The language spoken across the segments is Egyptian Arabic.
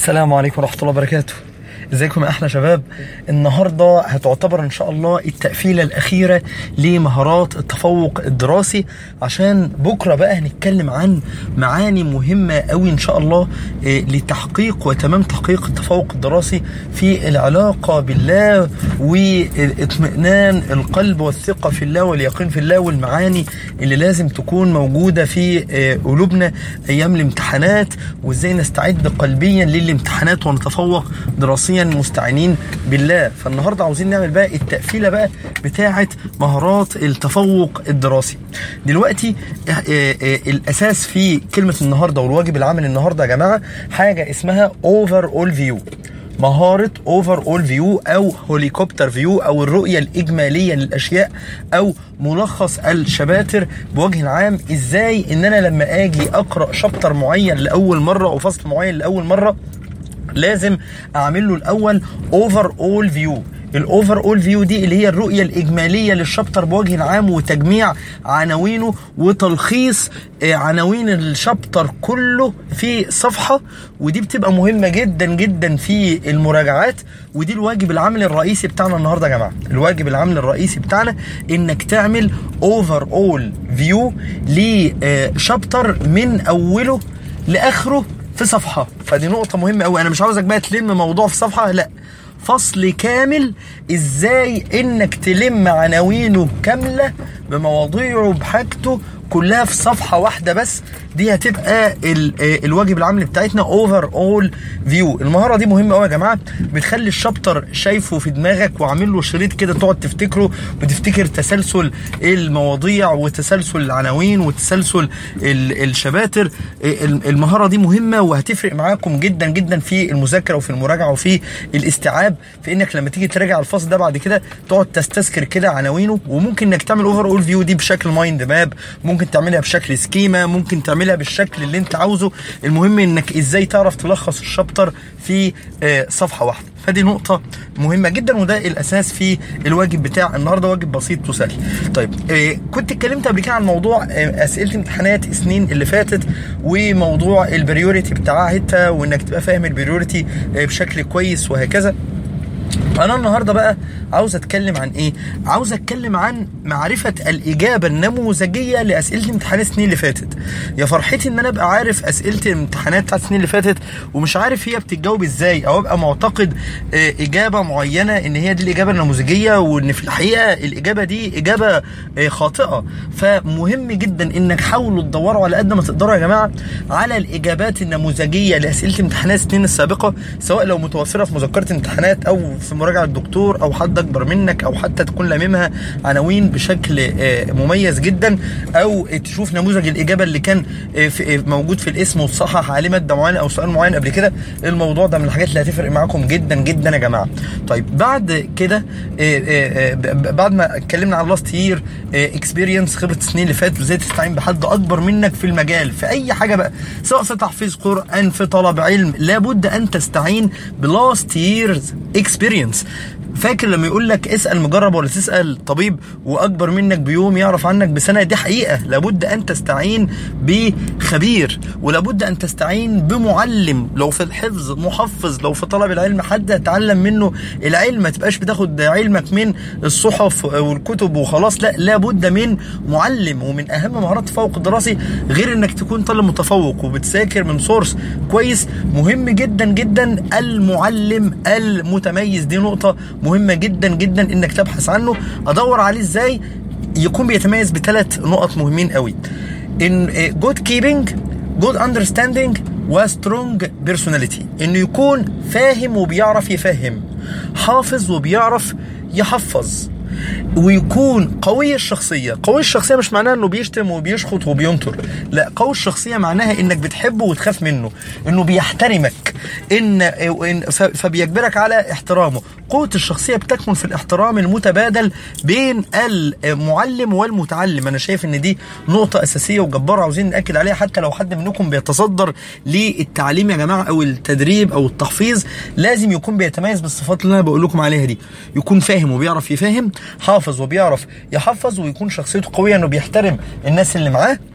السلام عليكم ورحمة الله وبركاته ازيكم يا احلى شباب النهارده هتعتبر ان شاء الله التقفيله الاخيره لمهارات التفوق الدراسي عشان بكره بقى هنتكلم عن معاني مهمه قوي ان شاء الله آه، لتحقيق وتمام تحقيق التفوق الدراسي في العلاقه بالله واطمئنان القلب والثقه في الله واليقين في الله والمعاني اللي لازم تكون موجوده في آه، قلوبنا ايام الامتحانات وازاي نستعد قلبيا للامتحانات ونتفوق دراسيا مستعينين بالله فالنهارده عاوزين نعمل بقى التقفيله بقى بتاعه مهارات التفوق الدراسي دلوقتي آه، آه، آه، الاساس في كلمه النهارده والواجب العمل النهارده يا جماعه حاجه اسمها اوفر اول فيو مهارة اوفر اول فيو او هوليكوبتر فيو او الرؤية الاجمالية للاشياء او ملخص الشباتر بوجه عام ازاي ان انا لما اجي اقرا شابتر معين لاول مرة او فصل معين لاول مرة لازم اعمل له الاول اوفر اول فيو الاوفر اول فيو دي اللي هي الرؤيه الاجماليه للشابتر بوجه عام وتجميع عناوينه وتلخيص آه، عناوين الشابتر كله في صفحه ودي بتبقى مهمه جدا جدا في المراجعات ودي الواجب العملي الرئيسي بتاعنا النهارده يا جماعه الواجب العملي الرئيسي بتاعنا انك تعمل اوفر اول فيو لشابتر من اوله لاخره في صفحه فدي نقطه مهمه قوي انا مش عاوزك بقى تلم موضوع في صفحه لا فصل كامل ازاي انك تلم عناوينه كامله بمواضيعه بحاجته كلها في صفحه واحده بس دي هتبقى ال- آه، الواجب العملي بتاعتنا اوفر اول فيو المهاره دي مهمه قوي يا جماعه بتخلي الشابتر شايفه في دماغك وعامل له شريط كده تقعد تفتكره وتفتكر تسلسل المواضيع وتسلسل العناوين وتسلسل ال- الشباتر آه، الم- المهاره دي مهمه وهتفرق معاكم جدا جدا في المذاكره وفي المراجعه وفي الاستيعاب في انك لما تيجي تراجع الفصل ده بعد كده تقعد تستذكر كده عناوينه وممكن انك تعمل اوفر اول فيو دي بشكل مايند ماب ممكن تعملها بشكل سكيما ممكن تعملها بالشكل اللي انت عاوزه المهم انك ازاي تعرف تلخص الشابتر في آه، صفحه واحده فدي نقطة مهمة جدا وده الأساس في الواجب بتاع النهاردة واجب بسيط وسهل. طيب آه كنت اتكلمت قبل كده عن موضوع آه أسئلة امتحانات السنين اللي فاتت وموضوع البريوريتي بتاعتها وإنك تبقى فاهم البريوريتي آه بشكل كويس وهكذا. انا النهارده بقى عاوز اتكلم عن ايه عاوز اتكلم عن معرفه الاجابه النموذجيه لاسئله امتحانات السنين اللي فاتت يا فرحتي ان انا ابقى عارف اسئله الامتحانات بتاعت السنين اللي فاتت ومش عارف هي بتتجاوب ازاي او ابقى معتقد آه، اجابه معينه ان هي دي الاجابه النموذجيه وان في الحقيقه الاجابه دي اجابه آه، خاطئه فمهم جدا انك حاولوا تدوروا على قد ما تقدروا يا جماعه على الاجابات النموذجيه لاسئله امتحانات السنين السابقه سواء لو متوفره في مذكره امتحانات او في مراجعه الدكتور او حد اكبر منك او حتى تكون لاممها عناوين بشكل آه، مميز جدا او تشوف نموذج الاجابه اللي كان آه، في- آه، موجود في الاسم وتصحح عليه ماده معينه او سؤال معين قبل كده الموضوع ده من الحاجات اللي هتفرق معاكم جدا جدا يا جماعه طيب بعد كده آه، آه، آه، ب- بعد ما اتكلمنا عن لاست يير اكسبيرينس خبره السنين اللي فاتت وازاي تستعين بحد اكبر منك في المجال في اي حاجه بقى سواء في تحفيظ قران في طلب علم لابد ان تستعين بلاست ييرز اكسبيرينس فاكر لما يقول لك اسال مجرب ولا تسال طبيب واكبر منك بيوم يعرف عنك بسنه دي حقيقه لابد ان تستعين بخبير ولابد ان تستعين بمعلم لو في الحفظ محفظ لو في طلب العلم حد يتعلم منه العلم ما تبقاش بتاخد علمك من الصحف والكتب وخلاص لا لابد من معلم ومن اهم مهارات التفوق الدراسي غير انك تكون طالب متفوق وبتذاكر من سورس كويس مهم جدا جدا المعلم المتميز دي نقطه مهمه جدا جدا انك تبحث عنه ادور عليه ازاي يكون بيتميز بثلاث نقط مهمين قوي ان جود كيبنج جود اندرستاندينج وسترونج بيرسوناليتي انه يكون فاهم وبيعرف يفهم حافظ وبيعرف يحفظ ويكون قوي الشخصية قوي الشخصية مش معناها انه بيشتم وبيشخط وبينطر لا قوي الشخصية معناها انك بتحبه وتخاف منه انه بيحترمك ان, إن ف- فبيجبرك على احترامه قوة الشخصية بتكمن في الاحترام المتبادل بين المعلم والمتعلم انا شايف ان دي نقطة اساسية وجبارة عاوزين نأكد عليها حتى لو حد منكم بيتصدر للتعليم يا جماعة او التدريب او التحفيظ لازم يكون بيتميز بالصفات اللي انا بقول لكم عليها دي يكون فاهم وبيعرف يفهم حافظ وبيعرف يحفظ ويكون شخصيته قوية انه بيحترم الناس اللي معاه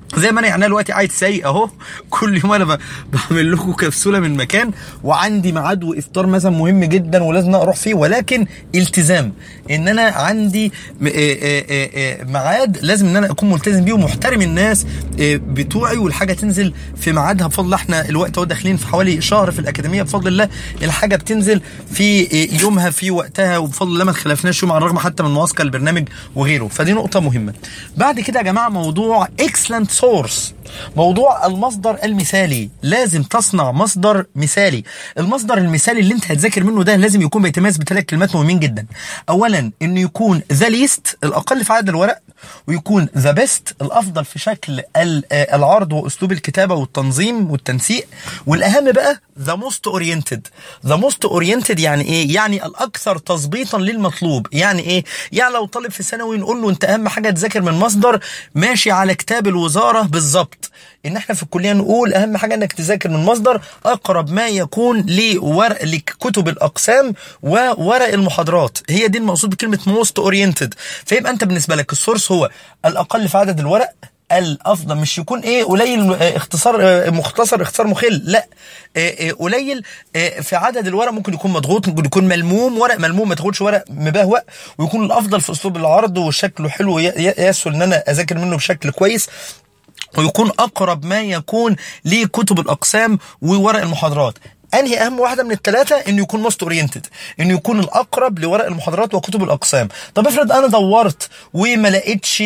زي ما انا يعني دلوقتي قاعد سايق اهو كل يوم انا ب- بعمل لكم كبسوله من مكان وعندي ميعاد وافطار مثلا مهم جدا ولازم اروح فيه ولكن التزام ان انا عندي م- آه، آه، آه، آه، ميعاد لازم ان انا اكون ملتزم بيه ومحترم الناس آه، بتوعي والحاجه تنزل في ميعادها بفضل الله احنا الوقت اهو داخلين في حوالي شهر في الاكاديميه بفضل الله الحاجه بتنزل في آه، يومها في وقتها وبفضل الله ما خلفناش يوم على الرغم حتى من مواسقه البرنامج وغيره فدي نقطه مهمه بعد كده يا جماعه موضوع اكسلنت سورس موضوع المصدر المثالي لازم تصنع مصدر مثالي المصدر المثالي اللي انت هتذاكر منه ده لازم يكون بيتميز بثلاث كلمات مهمين جدا اولا انه يكون ذا ليست الاقل في عدد الورق ويكون ذا بيست الافضل في شكل ال- آه، العرض واسلوب الكتابه والتنظيم والتنسيق والاهم بقى ذا موست اورينتد ذا موست اورينتد يعني ايه يعني الاكثر تظبيطا للمطلوب يعني ايه يعني لو طالب في ثانوي نقول له انت اهم حاجه تذاكر من مصدر ماشي على كتاب الوزاره بالظبط ان احنا في الكليه نقول اهم حاجه انك تذاكر من مصدر اقرب ما يكون لورق لكتب الاقسام وورق المحاضرات هي دي المقصود بكلمه موست اورينتد فيبقى انت بالنسبه لك السورس هو الاقل في عدد الورق الافضل مش يكون ايه قليل آه، اختصار آه، مختصر اختصار مخل لا آه، آه، قليل آه، في عدد الورق ممكن يكون مضغوط ممكن يكون ملموم ورق ملموم ما تاخدش ورق مبهوأ ويكون الافضل في اسلوب العرض وشكله حلو ي- ي- يسهل ان انا اذاكر منه بشكل كويس ويكون اقرب ما يكون لكتب الاقسام وورق المحاضرات انهي اهم واحده من الثلاثه انه يكون موست اورينتد انه يكون الاقرب لورق المحاضرات وكتب الاقسام طب افرض انا دورت وما لقيتش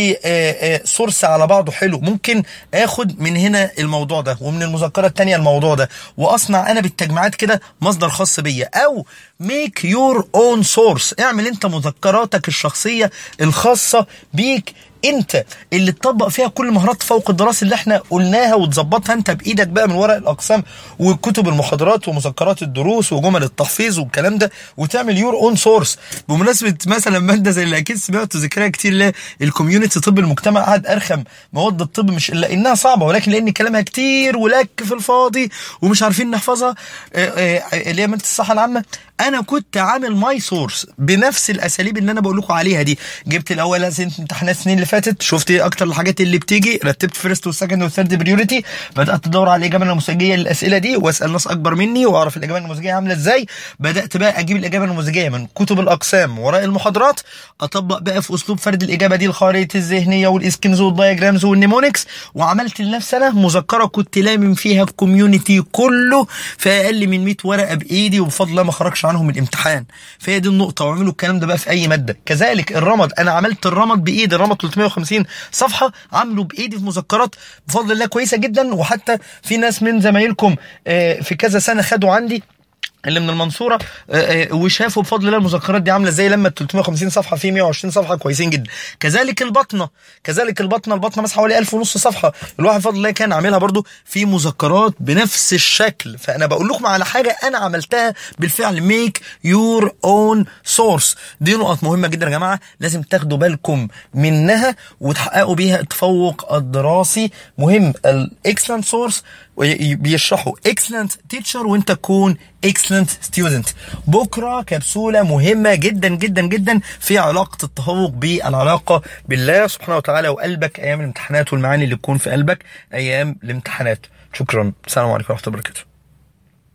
سورس على بعضه حلو ممكن اخد من هنا الموضوع ده ومن المذكره الثانيه الموضوع ده واصنع انا بالتجميعات كده مصدر خاص بيا او ميك يور اون سورس اعمل انت مذكراتك الشخصيه الخاصه بيك انت اللي تطبق فيها كل مهارات التفوق الدراسي اللي احنا قلناها وتظبطها انت بايدك بقى من ورق الاقسام وكتب المحاضرات ومذكرات الدروس وجمل التحفيظ والكلام ده وتعمل يور اون سورس بمناسبه مثلا ماده زي اللي اكيد سمعتوا ذكرها كتير اللي الكوميونتي طب المجتمع قاعد ارخم مواد الطب مش الا انها صعبه ولكن لان كلامها كتير ولك في الفاضي ومش عارفين نحفظها اه، اه، اللي هي ماده الصحه العامه انا كنت عامل ماي سورس بنفس الاساليب اللي انا بقول لكم عليها دي جبت الاول اسئله امتحانات السنين اللي فاتت شفت ايه اكتر الحاجات اللي بتيجي رتبت فيرست والسكند والثيرد بريوريتي بدات ادور على الاجابه النموذجيه للاسئله دي واسال ناس اكبر مني واعرف الاجابه النموذجيه عامله ازاي بدات بقى اجيب الاجابه النموذجيه من كتب الاقسام وراء المحاضرات اطبق بقى في اسلوب فرد الاجابه دي الخرائط الذهنيه والاسكنز والدايجرامز والنيمونكس وعملت لنفسي انا مذكره كنت لامم فيها الكوميونتي كله في اقل من 100 ورقه بايدي وبفضل الله ما خرجش عنهم الامتحان فهي دي النقطه واعملوا الكلام ده بقى في اي ماده كذلك الرمد انا عملت الرمد بايدي الرمد 350 صفحه عامله بايدي في مذكرات بفضل الله كويسه جدا وحتى في ناس من زمايلكم آه، في كذا سنه خدوا عندي اللي من المنصوره آه، آه، وشافوا بفضل الله المذكرات دي عامله ازاي لما ال 350 صفحه في 120 صفحه كويسين جدا كذلك البطنه كذلك البطنه البطنه مثلا حوالي 1000 ونص صفحه الواحد بفضل الله كان عاملها برضو في مذكرات بنفس الشكل فانا بقول لكم على حاجه انا عملتها بالفعل ميك يور اون سورس دي نقط مهمه جدا يا جماعه لازم تاخدوا بالكم منها وتحققوا بيها التفوق الدراسي مهم الاكسلنت سورس بيشرحوا اكسلنت تيتشر وانت تكون اكسلنت ستودنت بكره كبسوله مهمه جدا جدا جدا في علاقه التفوق بالعلاقه بالله سبحانه وتعالى وقلبك ايام الامتحانات والمعاني اللي تكون في قلبك ايام الامتحانات شكرا السلام عليكم ورحمه الله وبركاته